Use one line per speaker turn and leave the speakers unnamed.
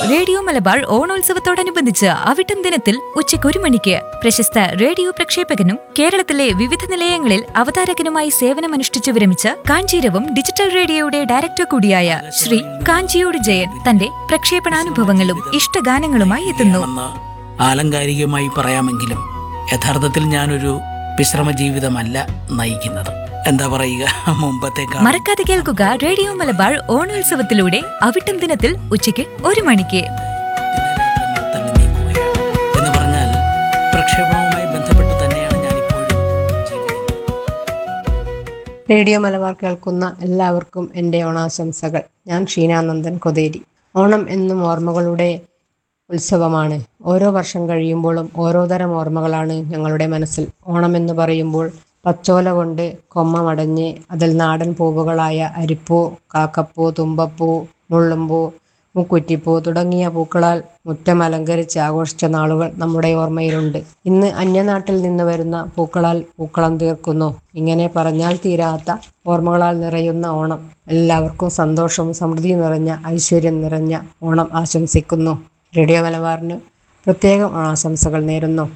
radio Malabar ഓണോത്സവത്തോടനുബന്ധിച്ച് Avittam ദിനത്തിൽ ഉച്ചയ്ക്ക് ഒരു മണിക്ക് പ്രശസ്ത റേഡിയോ പ്രക്ഷേപകനും കേരളത്തിലെ വിവിധ നിലയങ്ങളിൽ അവതാരകനുമായി സേവനമനുഷ്ഠിച്ചു വിരമിച്ച കാഞ്ചീരവും ഡിജിറ്റൽ റേഡിയോയുടെ ഡയറക്ടർ കൂടിയായ ശ്രീ കാഞ്ചിയോട് ജയൻ തന്റെ പ്രക്ഷേപണാനുഭവങ്ങളും ഇഷ്ടഗാനങ്ങളുമായി എത്തുന്നു
എന്ന് ആലങ്കാരികമായി പറയാമെങ്കിലും യഥാർത്ഥത്തിൽ ഞാനൊരു വിശ്രമ ജീവിതമല്ല നയിക്കുന്നത് എന്താ പറയുക മുമ്പത്തേക്കാൾ
മറക്കാതെ കേൾക്കുക റേഡിയോ മലബാർ ഓണോത്സവത്തിലൂടെ അവിട്ടം ദിനത്തിൽ ഉച്ചയ്ക്ക് ഒരു മണിക്ക്
ദിനരാത്രങ്ങൾ തള്ളി നീക്കുകയാണ് എന്ന് പറഞ്ഞാൽ പ്രക്ഷേപണവുമായി ബന്ധപ്പെട്ട് തന്നെയാണ് ഞാനിപ്പോഴും ജീവിക്കുന്നത്
റേഡിയോ മലബാർ കേൾക്കുന്ന എല്ലാവർക്കും എൻ്റെ ഓണാശംസകൾ ഞാൻ ഷീനാനന്ദൻ കൊതേരി ഓണം എന്നും ഓർമ്മകളുടെ ഉത്സവമാണ് ഓരോ വർഷം കഴിയുമ്പോഴും ഓരോ തരം ഓർമ്മകളാണ് ഞങ്ങളുടെ മനസ്സിൽ ഓണം എന്ന് പറയുമ്പോൾ പച്ചോല കൊണ്ട് കൊമ്മ മടഞ്ഞ് അതിൽ നാടൻ പൂവുകളായ അരിപ്പൂ കാക്കപ്പൂ തുമ്പപ്പൂ മുള്ളുമ്പൂ മുക്കുറ്റിപ്പൂ തുടങ്ങിയ പൂക്കളാൽ മുറ്റം അലങ്കരിച്ച് ആഘോഷിച്ച നാളുകൾ നമ്മുടെ ഓർമ്മയിലുണ്ട് ഇന്ന് അന്യനാട്ടിൽ നിന്ന് വരുന്ന പൂക്കളാൽ പൂക്കളം തീർക്കുന്നു ഇങ്ങനെ പറഞ്ഞാൽ തീരാത്ത ഓർമ്മകളാൽ നിറയുന്ന ഓണം എല്ലാവർക്കും സന്തോഷവും സമൃദ്ധിയും നിറഞ്ഞ ഐശ്വര്യം നിറഞ്ഞ ഓണം ആശംസിക്കുന്നു റേഡിയോ മലബാറിന് പ്രത്യേകം ഓണാശംസകൾ നേരുന്നു